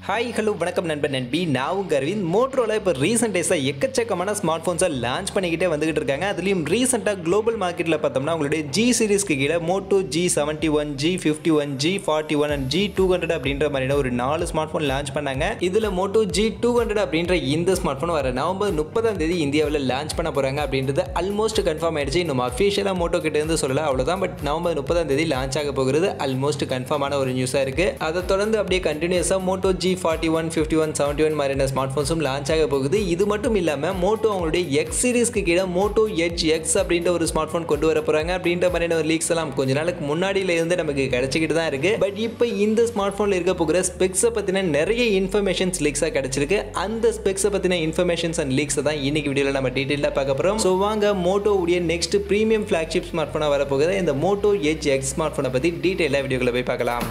hi hello வணக்கம் நண்பன் நண்பி நான் உங்க அரவிந்த் மோட்ரோல இப்போ ரீசெண்ட் டேஸாக எக்கச்சக்கமான ஸ்மார்ட் ஃபோன்ஸை லான்ச் பண்ணிக்கிட்டே வந்துகிட்டு இருக்காங்க அதுலேயும் ரீசெண்டாக குளோபல் மார்க்கெட்டில் பார்த்தோம்னா உங்களுடைய ஜி சீரிஸ்க்கு கீழே moto G seventy one G fifty one G forty one and G two hundred அப்படின்ற மாதிரியான ஒரு நாலு ஸ்மார்ட் ஃபோன் லான்ச் பண்ணாங்க இதில் மோட்டோ ஜி டூ ஹண்ட்ரட் அப்படின்ற இந்த ஸ்மார்ட் ஃபோன் வர நவம்பர் முப்பதாம் தேதி இந்தியாவில் லான்ச் பண்ண போகிறாங்க அப்படின்றது ஆல்மோஸ்ட் கன்ஃபார்ம் ஆயிடுச்சு இன்னும் அஃபிஷியலாக மோட்டோ கிட்ட இருந்து சொல்லல அவ்வளோதான் பட் நவம்பர் முப்பதாம் தேதி லான்ச் ஆக போகிறது ஆல்மோஸ்ட் கன்ஃபார்மான ஒரு நியூஸாக இருக்கு அதை தொடர்ந்து அப்படியே கண்டினியூஸாக moto G forty one fifty one seventy one மாதிரியான ஸ்மார்ட் ஃபோன்ஸும் லான்ச் ஆக போகுது இது மட்டும் இல்லாமல் மோட்டோ அவங்களுடைய எக்ஸ் சீரிஸ்க்கு கீழே மோட்டோ எட்ஜ் எக்ஸ் அப்படின்ற ஒரு ஸ்மார்ட் ஃபோன் கொண்டு வர போகிறாங்க அப்படின்ற மாதிரியான ஒரு லீக்ஸ் எல்லாம் கொஞ்ச நாளுக்கு முன்னாடியில இருந்து நமக்கு கிடைச்சிக்கிட்டு தான் இருக்கு பட் இப்போ இந்த ஸ்மார்ட் ஃபோனில் இருக்க போகிற ஸ்பெக்ஸை பற்றின நிறைய இன்ஃபர்மேஷன்ஸ் லீக்ஸாக கிடைச்சிருக்கு அந்த ஸ்பெக்ஸை பற்றின இன்ஃபர்மேஷன்ஸ் அண்ட் லீக்ஸை தான் இன்னைக்கு வீடியோவில் நம்ம டீட்டெயிலாக பார்க்க போகிறோம் ஸோ வாங்க மோட்டோ உடைய நெக்ஸ்ட் ப்ரீமியம் ஃப்ளாக்ஷிப் ஸ்மார்ட் ஃபோனாக வரப்போகுது இந்த மோட்டோ எட்ஜ் எக்ஸ் ஸ்மார்ட் ஃபோனை பற்றி டீட்டெயிலாக வீடியோக்குள்ள போய் பார்க்கலாம்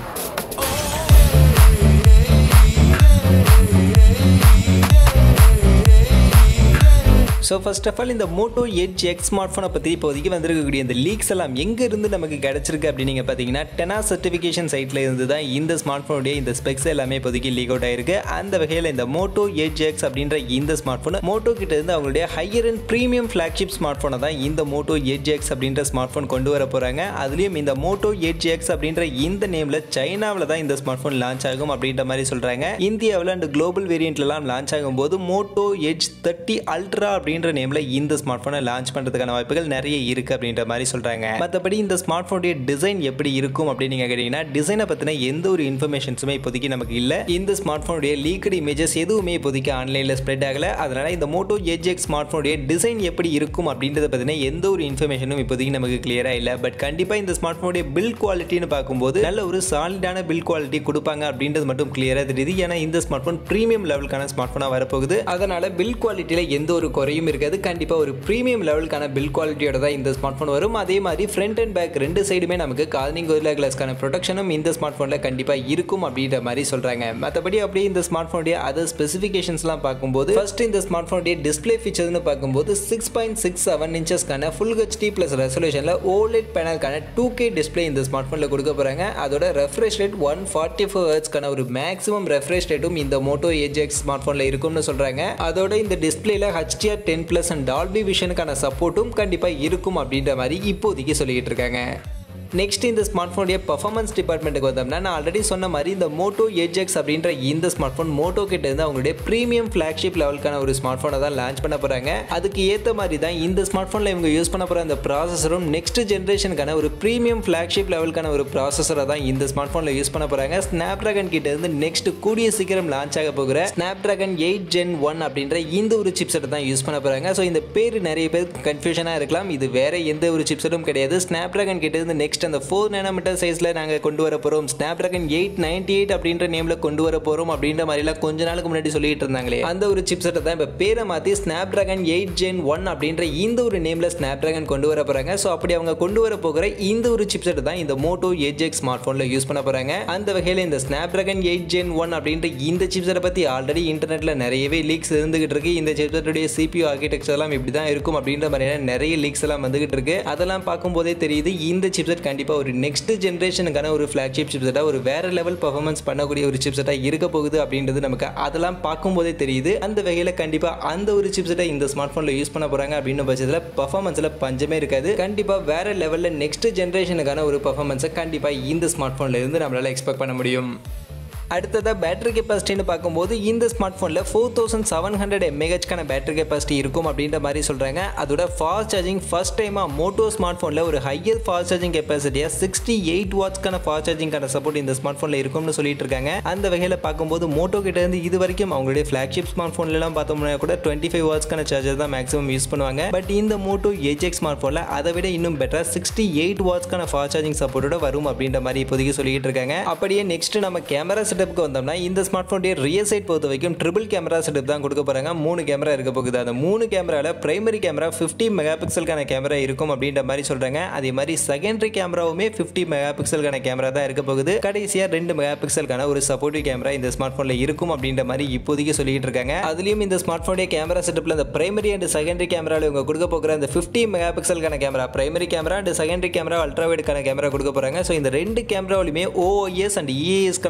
ஸோ ஃபர்ஸ்ட் ஆஃப் ஆல் இந்த மோட்டோ எட்ஜ் எக்ஸ் ஸ்மார்ட் ஃபோனை பற்றி இப்போதைக்கு வந்திருக்கக்கூடிய இந்த லீக்ஸ் எல்லாம் எங்கே இருந்து நமக்கு கிடச்சிருக்கு அப்படின்னு நீங்கள் பார்த்தீங்கன்னா டெனா சர்டிஃபிகேஷன் சைட்டில் இருந்து தான் இந்த ஸ்மார்ட் ஃபோனுடைய இந்த ஸ்பெக்ஸ் எல்லாமே இப்போதைக்கு லீக் அவுட் ஆயிருக்கு அந்த வகையில் இந்த மோட்டோ எட்ஜ் எக்ஸ் அப்படின்ற இந்த ஸ்மார்ட் ஃபோன் மோட்டோ கிட்ட இருந்து அவங்களுடைய higher and premium flagship smart ஃபோனை தான் இந்த மோட்டோ எட்ஜ் எக்ஸ் அப்படின்ற ஸ்மார்ட் ஃபோன் கொண்டு வர போகிறாங்க அதுலேயும் இந்த மோட்டோ எட்ஜ் எக்ஸ் அப்படின்ற இந்த நேமில் சைனாவில் தான் இந்த ஸ்மார்ட் ஃபோன் லான்ச் ஆகும் அப்படின்ற மாதிரி சொல்கிறாங்க இந்தியாவில் அண்ட் குளோபல் வேரியண்ட்லாம் லான்ச் ஆகும்போது மோட்டோ எட்ஜ் தேர்ட்டி அல்ட்ரா அப்படின்ற நேமில் இந்த ஸ்மார்ட் ஃபோனை லான்ச் பண்ணுறதுக்கான வாய்ப்புகள் நிறைய இருக்குது அப்படின்ற மாதிரி சொல்கிறாங்க மற்றபடி இந்த ஸ்மார்ட் ஃபோனுடைய டிசைன் எப்படி இருக்கும் அப்படின்னு நீங்கள் கேட்டிங்கன்னா டிசைனை பற்றின எந்த ஒரு இன்ஃபர்மேஷன்ஸுமே இப்போதைக்கு நமக்கு இல்லை இந்த ஸ்மார்ட் ஃபோனுடைய லீக்கட் இமேஜஸ் எதுவுமே இப்போதைக்கு ஆன்லைனில் ஸ்ப்ரெட் ஆகலை அதனால் இந்த மோட்டோ எஜ் எக்ஸ் ஸ்மார்ட் ஃபோனுடைய டிசைன் எப்படி இருக்கும் அப்படின்றத பற்றின எந்த ஒரு இன்ஃபர்மேஷனும் இப்போதைக்கு நமக்கு கிளியராக இல்லை பட் கண்டிப்பாக இந்த ஸ்மார்ட் ஃபோனுடைய பில் குவாலிட்டின்னு பார்க்கும்போது நல்ல ஒரு சாலிடான பில் குவாலிட்டி கொடுப்பாங்க அப்படின்றது மட்டும் கிளியராக தெரியுது ஏன்னா இந்த ஸ்மார்ட் ஃபோன் ப்ரீமியம் லெவலுக்கான ஸ்மார்ட் ஃபோனாக வரப்போகுது அதனால் பில் குவாலிட்டியில் எந்த ஒரு குறையும் இருக்காது கண்டிப்பாக ஒரு ப்ரீமியம் லெவலுக்கான பில் குவாலிட்டியோட தான் இந்த ஸ்மார்ட் ஃபோன் வரும் அதே மாதிரி ஃப்ரண்ட் அண்ட் பேக் ரெண்டு சைடுமே நமக்கு கார்னிங் கோரிலா கிளாஸ்க்கான ப்ரொடெக்ஷனும் இந்த ஸ்மார்ட் ஃபோனில் கண்டிப்பாக இருக்கும் அப்படின்ற மாதிரி சொல்கிறாங்க மற்றபடி அப்படியே இந்த ஸ்மார்ட் ஃபோனுடைய அதர் ஸ்பெசிஃபிகேஷன்ஸ்லாம் பார்க்கும்போது ஃபர்ஸ்ட் இந்த ஸ்மார்ட் ஃபோனுடைய டிஸ்பிளே ஃபீச்சர்ஸ்னு பார்க்கும்போது சிக்ஸ் பாயிண்ட் சிக்ஸ் செவன் இன்ச்சஸ்க்கான ஃபுல் ஹெச்டி ப்ளஸ் ரெசல்யூஷனில் ஓலெட் பேனலுக்கான டூ கே டிஸ்பிளே இந்த ஸ்மார்ட் ஃபோனில் கொடுக்க போகிறாங்க அதோட refresh rate one forty four ஹர்ட்ஸ்க்கான ஒரு மேக்ஸிமம் ரெஃப்ரெஷ் ரேட்டும் இந்த மோட்டோ ஏஜ் எக்ஸ் ஸ்மார்ட் ஃபோனில் இருக்கும்னு சொல்கிறாங்க அதோட இந்த டிஸ்பிளேல HDR ten plus and Dolby விஷனுக்கான சப்போர்ட்டும் கண்டிப்பாக இருக்கும் அப்படின்ற மாதிரி இப்போதைக்கு சொல்லிக்கிட்டு இருக்காங்க நெக்ஸ்ட் இந்த ஸ்மார்ட் ஃபோனுடைய பர்ஃபார்மன்ஸ் டிபார்ட்மெண்ட்டுக்கு வந்தோம்னா நான் ஆல்ரெடி சொன்ன மாதிரி இந்த மோட்டோ எக்ஸ் அப்படின்ற இந்த ஸ்மார்ட் ஃபோன் மோட்டோ கிட்ட இருந்து அவங்களுடைய ப்ரீமியம் ஃப்ளாக்ஷிப் லெவலுக்கான ஒரு ஸ்மார்ட் ஃபோனை தான் லான்ச் பண்ண போகிறாங்க அதுக்கு ஏற்ற மாதிரி தான் இந்த ஸ்மார்ட் ஃபோனில் இவங்க யூஸ் பண்ண போகிற அந்த ப்ராசஸரும் நெக்ஸ்ட் ஜென்ரேஷனுக்கான ஒரு ப்ரீமியம் ஃப்ளாக்ஷிப் லெவலுக்கான ஒரு ப்ராசஸரை தான் இந்த ஸ்மார்ட் ஃபோனில் யூஸ் பண்ண போகிறாங்க ஸ்னாப் ட்ராகன் கிட்ட இருந்து நெக்ஸ்ட் கூடிய சீக்கிரம் லான்ச் ஆக போகிற Snapdragon eight gen one அப்படின்ற இந்த ஒரு சிப்செட்டை தான் யூஸ் பண்ண போகிறாங்க ஸோ இந்த பேர் நிறைய பேர் கன்ஃபியூஷனாக இருக்கலாம் இது வேற எந்த ஒரு சிப்செட்டும் கிடையாது ஸ்னாப் ட்ராகன் கிட்ட இருந்து நெக்ஸ்ட் அந்த ஃபோர் நேனோமீட்டர் சைஸில் நாங்கள் கொண்டு வர போகிறோம் Snapdragon eight ninety eight அப்படின்ற நேமில் கொண்டு வர போகிறோம் அப்படின்ற மாதிரிலாம் கொஞ்ச நாளுக்கு முன்னாடி சொல்லிட்டு இருந்தாங்களே அந்த ஒரு சிப்செட்டை தான் இப்போ பேரை மாற்றி Snapdragon eight gen one அப்படின்ற இந்த ஒரு நேமில் ஸ்னாப் ட்ராகன் கொண்டு வர போகிறாங்க ஸோ அப்படி அவங்க கொண்டு வர போகிற இந்த ஒரு சிப்செட் தான் இந்த மோட்டோ எஜ் எக்ஸ் ஸ்மார்ட் ஃபோனில் யூஸ் பண்ண போகிறாங்க அந்த வகையில் இந்த Snapdragon eight gen one அப்படின்ற இந்த சிப்செட்டை பற்றி ஆல்ரெடி இன்டர்நெட்டில் நிறையவே லீக்ஸ் இருந்துகிட்டு இருக்கு இந்த சிப்செட்டுடைய சிபியூ ஆர்கிடெக்சர் எல்லாம் இப்படி தான் இருக்கும் அப்படின்ற மாதிரியான நிறைய லீக்ஸ் எல்லாம் வந்துகிட்டு இருக்கு அதெல்லாம் பார்க்கும்போதே தெரியுது இந்த சிப்செட் கண்டிப்பாக ஒரு நெக்ஸ்ட் ஜென்ரேஷனுக்கான ஒரு ஃப்ளாக்ஷிப் சிப்செட்டாக ஒரு வேற லெவல் பர்ஃபார்மன்ஸ் பண்ணக்கூடிய ஒரு சிப்செட்டாக இருக்க போகுது அப்படின்றது நமக்கு அதெல்லாம் பார்க்கும்போதே தெரியுது அந்த வகையில் கண்டிப்பாக அந்த ஒரு சிப்செட்டை இந்த ஸ்மார்ட் ஃபோனில் யூஸ் பண்ண போகிறாங்க அப்படின்னு பட்சத்தில் பர்ஃபார்மன்ஸில் பஞ்சமே இருக்காது கண்டிப்பாக வேற லெவலில் நெக்ஸ்ட் ஜென்ரேஷனுக்கான ஒரு பர்ஃபார்மன்ஸை கண்டிப்பாக இந்த ஸ்மார்ட் ஃபோனில் இருந்து நம்மளால் எக்ஸ்பெக்ட் பண்ண முடியும் அடுத்ததாக பேட்டரி கெப்பாசிட்டின்னு பார்க்கும்போது இந்த ஸ்மார்ட் ஃபோனில் ஃபோர் தௌசண்ட் செவன் ஹண்ட்ரட் எம்ஏஹெச்க்கான பேட்டரி கெப்பாசிட்டி இருக்கும் அப்படின்ற மாதிரி சொல்கிறாங்க அதோட ஃபாஸ்ட் சார்ஜிங் ஃபர்ஸ்ட் டைமாக மோட்டோ ஸ்மார்ட் ஃபோனில் ஒரு ஹையர் ஃபாஸ்ட் சார்ஜிங் கெப்பாசிட்டியாக சிக்ஸ்டி எயிட் வாட்ஸ்க்கான ஃபாஸ்ட் சார்ஜிங்கான சப்போர்ட் இந்த ஸ்மார்ட் ஃபோனில் இருக்கும்னு சொல்லிட்டு இருக்காங்க அந்த வகையில் பார்க்கும்போது மோட்டோ கிட்ட இருந்து இது வரைக்கும் அவங்களுடைய ஃப்ளாக்ஷிப் ஸ்மார்ட் ஃபோன்லாம் பார்த்தோம்னா கூட டுவெண்ட்டி ஃபைவ் வாட்ஸ்க்கான சார்ஜர் தான் மேக்ஸிமம் யூஸ் பண்ணுவாங்க பட் இந்த மோட்டோ எக்ஸ் ஸ்மார்ட் ஃபோனில் அதை விட இன்னும் பெட்டராக சிக்ஸ்டி எயிட் வாட்ஸ்க்கான ஃபாஸ்ட் சார்ஜிங் சப்போர்ட்டோட வரும் அப்படின்ற மாதிரி இப்போதைக்கு சொல்லிட்டு இருக்காங்க அப்படியே நெக்ஸ்ட் நம்ம கேமரா செட்டப்புக்கு வந்தோம்னா இந்த ஸ்மார்ட் ஃபோனுடைய ரியர் சைட் பொறுத்த வரைக்கும் ட்ரிபிள் கேமரா செட்டப் தான் கொடுக்க போறாங்க மூணு கேமரா இருக்க போகுது அந்த மூணு கேமராவில் பிரைமரி கேமரா ஃபிஃப்டி மெகா பிக்சலுக்கான கேமரா இருக்கும் அப்படின்ற மாதிரி சொல்றாங்க அதே மாதிரி செகண்டரி கேமராவுமே ஃபிஃப்டி மெகா பிக்சலுக்கான கேமரா தான் இருக்க போகுது கடைசியா ரெண்டு மெகா பிக்சலுக்கான ஒரு சப்போர்ட்டிவ் கேமரா இந்த ஸ்மார்ட் ஃபோனில் இருக்கும் அப்படின்ற மாதிரி இப்போதைக்கு சொல்லிட்டு இருக்காங்க அதுலயும் இந்த ஸ்மார்ட் ஃபோனுடைய கேமரா செட்டப்ல அந்த பிரைமரி அண்ட் செகண்டரி கேமராவில் இவங்க கொடுக்க போகிற அந்த ஃபிஃப்டி மெகா பிக்சலுக்கான camera primary camera and secondary camera அல்ட்ராவைடுக்கான கேமரா கொடுக்க போறாங்க ஸோ இந்த ரெண்டு கேமராவிலுமே ஓஎஸ் அண்ட் இஏஎஸ்க்கான சப்போர்ட்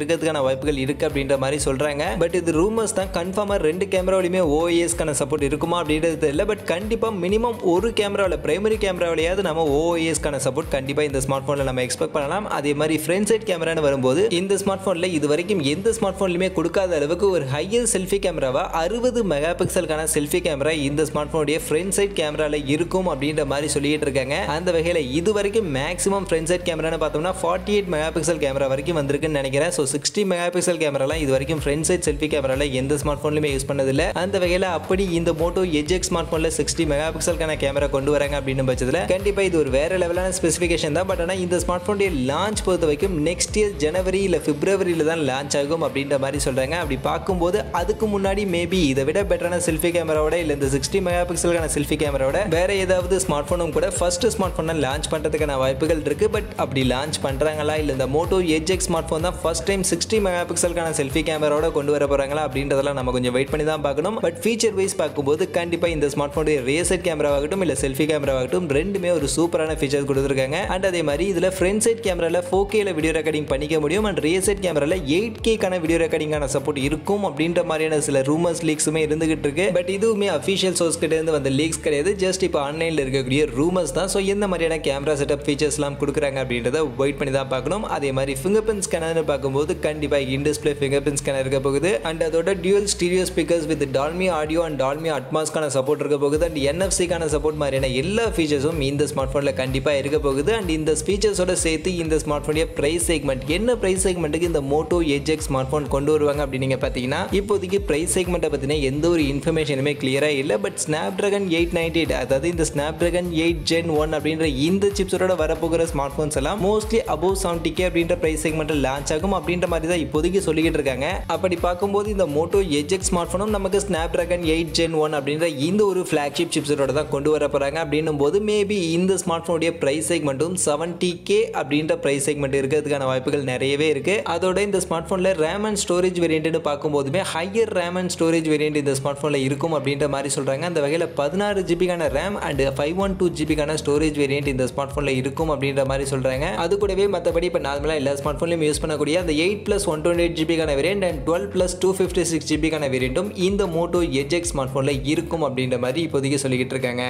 இருக்கிறதுக்கான வாய்ப்புகள் இருக்குது அப்படின்ற மாதிரி சொல்கிறாங்க பட் இது ரூமர்ஸ் தான் கன்ஃபார்மாக ரெண்டு கேமராவிலுமே ஓஎஸ்க்கான சப்போர்ட் இருக்குமா அப்படின்றது தெரியல பட் கண்டிப்பாக மினிமம் ஒரு கேமராவில் பிரைமரி கேமராவிலையாவது நம்ம ஓஎஸ்க்கான சப்போர்ட் கண்டிப்பாக இந்த ஸ்மார்ட் ஃபோனில் நம்ம எக்ஸ்பெக்ட் பண்ணலாம் அதே மாதிரி ஃப்ரண்ட் சைட் கேமரான்னு வரும்போது இந்த ஸ்மார்ட் ஃபோனில் இது வரைக்கும் எந்த ஸ்மார்ட் ஃபோன்லையுமே கொடுக்காத அளவுக்கு ஒரு ஹையர் செல்ஃபி கேமராவா அறுபது மெகா பிக்சலுக்கான செல்ஃபி கேமரா இந்த ஸ்மார்ட் ஃபோனுடைய ஃப்ரண்ட் சைட் கேமராவில் இருக்கும் அப்படின்ற மாதிரி சொல்லிட்டு இருக்காங்க அந்த வகையில் இது வரைக்கும் மேக்ஸிமம் ஃப்ரண்ட் சைட் கேமரான்னு பார்த்தோம்னா forty eight megapixel camera வரைக்கும் வந்திருக்குன்னு நினைக்கிறேன் ஸோ சிக்ஸ்டி மெகா பிக்சல் கேமராலாம் இது வரைக்கும் ஃப்ரண்ட் சைட் செல்ஃபி கேமராவில் எந்த ஸ்மார்ட் ஃபோன்லையுமே யூஸ் பண்ணதில்லை அந்த வகையில் அப்படி இந்த மோட்டோ எஜெக் ஸ்மார்ட் ஃபோனில் சிக்ஸ்டி மெகா பிக்சலுக்கான கேமரா கொண்டு வராங்க அப்படின்னு பட்சத்தில் கண்டிப்பாக இது ஒரு வேற லெவலான ஸ்பெசிஃபிகேஷன் தான் பட் ஆனால் இந்த ஸ்மார்ட் ஃபோனுடைய லான்ச் பொறுத்த வரைக்கும் நெக்ஸ்ட் இயர் ஜனவரி இல்லை பிப்ரவரியில் தான் லான்ச் ஆகும் அப்படின்ற மாதிரி சொல்கிறாங்க அப்படி பார்க்கும்போது அதுக்கு முன்னாடி மேபி இதை விட பெட்டரான செல்ஃபி கேமராவோட இல்லை இந்த சிக்ஸ்டி மெகா பிக்சலுக்கான செல்ஃபி கேமராவோட வேற ஏதாவது ஸ்மார்ட் ஃபோனும் கூட ஃபர்ஸ்ட் ஸ்மார்ட் ஃபோனை லான்ச் பண்ணுறதுக்கான வாய்ப்புகள் இருக்கு பட் அப்படி லான்ச் பண்ணுறாங்களா இல்லை இந்த மோட்டோ எஜெக் ஸ்மார்ட் ஃபோன் தான் ஃபர்ஸ்ட் டைம் சிக்ஸ்டி மெகா பிக்சலுக்கான செல்ஃபி கேமராவோட கொண்டு வர போகிறாங்களா அப்படின்றதெல்லாம் நம்ம கொஞ்சம் வெயிட் பண்ணி தான் பார்க்கணும் பட் ஃபீச்சர் வைஸ் பார்க்கும்போது கண்டிப்பாக இந்த ஸ்மார்ட் ஃபோனுடைய ரேசட் கேமராவாகட்டும் இல்லை செல்ஃபி கேமராவாகட்டும் ரெண்டுமே ஒரு சூப்பரான ஃபீச்சர்ஸ் கொடுத்துருக்காங்க அண்ட் அதே மாதிரி இதில் ஃப்ரண்ட் சைட் கேமராவில் ஃபோர் கேல வீடியோ ரெக்கார்டிங் பண்ணிக்க முடியும் அண்ட் ரேசட் கேமராவில் எயிட் கேக்கான வீடியோ ரெக்கார்டிங்கான சப்போர்ட் இருக்கும் அப்படின்ற மாதிரியான சில ரூமர்ஸ் லீக்ஸுமே இருந்துகிட்டு இருக்கு பட் இதுவுமே அஃபிஷியல் சோர்ஸ் கிட்ட இருந்து வந்த லீக்ஸ் கிடையாது ஜஸ்ட் இப்போ ஆன்லைனில் இருக்கக்கூடிய ரூமர்ஸ் தான் ஸோ எந்த மாதிரியான கேமரா செட்டப் ஃபீச்சர்ஸ்லாம் கொடுக்குறாங்க அப்படின்றத வெயிட் பண்ணி தான் பார்க்கணும் அதே மாதிரி ஃபிங்கர் பிரிண்ட் ஸ்கேனர்னு பார்க்கும்போது கண்டிப்பாக in display fingerprint scanner இருக்க போகுது அண்ட் அதோட dual stereo speakers with Dolby audio and Dolby அட்மாஸ்க்கான சப்போர்ட் இருக்க போகுது அண்ட் என்எஃப்சிக்கான சப்போர்ட் மாதிரியான எல்லா ஃபீச்சர்ஸும் இந்த ஸ்மார்ட் ஃபோனில் கண்டிப்பாக இருக்க போகுது அண்ட் இந்த ஃபீச்சர்ஸோட சேர்த்து இந்த ஸ்மார்ட் ஃபோனுடைய ப்ரைஸ் செக்மெண்ட் என்ன ப்ரைஸ் செக்மெண்ட்டுக்கு இந்த மோட்டோ எஜெக் ஸ்மார்ட் ஃபோன் கொண்டு வருவாங்க அப்படின்னு நீங்கள் பார்த்தீங்கன்னா இப்போதைக்கு ப்ரைஸ் செக்மெண்ட்டை பற்றின எந்த ஒரு இன்ஃபர்மேஷனுமே கிளியராக இல்லை but Snapdragon eight ninety eight அதாவது இந்த Snapdragon eight gen one அப்படின்ற இந்த சிப்ஸோட வரப்போகிற ஸ்மார்ட் ஃபோன்ஸ் எல்லாம் மோஸ்ட்லி அபவ் செவன்டி கே அப்படின்ற ப்ரைஸ் செக்மெண்ட்டில் லான்ச் ஆகும் அப்படின்ற மாதிரி தான் இப்போதைக்கு சொல்லிக்கிட்டு இருக்காங்க அப்படி பார்க்கும்போது இந்த மோட்டோ எஜெக் ஸ்மார்ட் ஃபோனும் நமக்கு Snapdragon eight gen one அப்படின்ற இந்த ஒரு ஃப்ளாக்ஷிப் சிப்ஸோட தான் கொண்டு வர போகிறாங்க அப்படின்னும் போது மேபி இந்த ஸ்மார்ட் ஃபோனுடைய ப்ரைஸ் செக்மெண்ட்டும் செவன்டி கே அப்படின்ற ப்ரைஸ் செக்மெண்ட் இருக்கிறதுக்கான வாய்ப்புகள் நிறையவே இருக்கு அதோட இந்த ஸ்மார்ட் ஃபோனில் ரேம் அண்ட் ஸ்டோரேஜ் வேரியண்ட்னு பார்க்கும்போதுமே higher RAM and storage variant இந்த ஸ்மார்ட் ஃபோனில் இருக்கும் அப்படின்ற மாதிரி சொல்கிறாங்க அந்த வகையில் பதினாறு ஜிபிக்கான RAM and five one two ஜிபிக்கான ஸ்டோரேஜ் வேரியண்ட் இந்த ஸ்மார்ட் ஃபோனில் இருக்கும் அப்படின்ற மாதிரி சொல்கிறாங்க அது கூடவே மற்றபடி இப்போ நார்மலாக எல்லா ஸ்மார்ட் ஃபோன்லையும் யூஸ் பண்ணக்கூடிய அந்த eight plus one twenty eight ஜிபிக்கான variant and twelve plus two fifty six ஜிபிக்கான வேரியண்ட்டும் இந்த மோட்டோ எஜெக் ஸ்மார்ட் ஃபோனில் இருக்கும் அப்படின்ற மாதிரி இப்போதைக்கு சொல்லிக்கிட்டு இருக்காங்க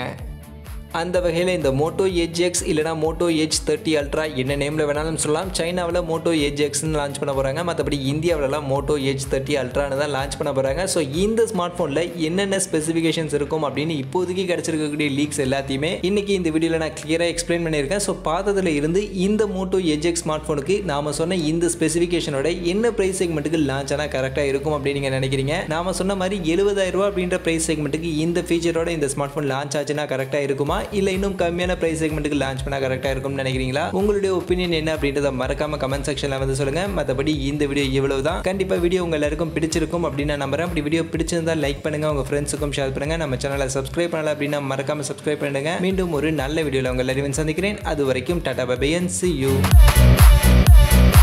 அந்த வகையில் இந்த மோட்டோ எஜ் எக்ஸ் இல்லைனா மோட்டோ எஜ் தேர்ட்டி அல்ட்ரா என்ன நேமில் வேணாலும் சொல்லலாம் சைனாவில் மோட்டோ எஜ் எக்ஸ்னு லான்ச் பண்ண போகிறாங்க மற்றபடி இந்தியாவிலலாம் மோட்டோ எஜ் தேர்ட்டி அல்ட்ரான்னு தான் லான்ச் பண்ண போகிறாங்க ஸோ இந்த ஸ்மார்ட் ஃபோனில் என்னென்ன ஸ்பெசிஃபிகேஷன்ஸ் இருக்கும் அப்படின்னு இப்போதைக்கு கிடச்சிருக்கக்கூடிய லீக்ஸ் எல்லாத்தையுமே இன்னைக்கு இந்த வீடியோவில் நான் கிளியராக எக்ஸ்பிளைன் பண்ணியிருக்கேன் ஸோ பார்த்ததில் இருந்து இந்த மோட்டோ எஜ் எக்ஸ் ஸ்மார்ட் ஃபோனுக்கு நாம சொன்ன இந்த ஸ்பெசிஃபிகேஷனோட என்ன ப்ரைஸ் செக்மெண்ட்டுக்கு லான்ச் ஆனால் கரெக்டாக இருக்கும் அப்படின்னு நீங்கள் நினைக்கிறீங்க நாம சொன்ன மாதிரி எழுபதாயிரம் ரூபா அப்படின்ற ப்ரைஸ் செக்மெண்ட்டுக்கு இந்த ஃபீச்சரோட இந்த ஸ்மார்ட் ஃபோன் லான்ச் ஆச்சுன்னா கரெக்டாக இருக்குமா இல்லை இன்னும் கம்மியான ப்ரைஸ் செக்மெண்ட்டுக்கு லான்ச் பண்ணால் கரெக்டாக இருக்கும்னு நினைக்கிறீங்களா உங்களுடைய ஒப்பீனியன் என்ன அப்படின்றத மறக்காம கமெண்ட் செக்ஷனில் வந்து சொல்லுங்கள் மற்றபடி இந்த வீடியோ இவ்வளவு தான் கண்டிப்பாக வீடியோ உங்கள் எல்லாருக்கும் பிடிச்சிருக்கும் அப்படின்னு நான் நம்புறேன் அப்படி வீடியோ பிடிச்சிருந்தா லைக் பண்ணுங்கள் உங்கள் ஃப்ரெண்ட்ஸுக்கும் ஷேர் பண்ணுங்கள் நம்ம சேனலை சப்ஸ்கிரைப் பண்ணல அப்படின்னா மறக்காம சப்ஸ்கிரைப் பண்ணுங்க மீண்டும் ஒரு நல்ல வீடியோவில் உங்கள் எல்லாரையும் சந்திக்கிறேன் அது வரைக்கும் tata bye and see you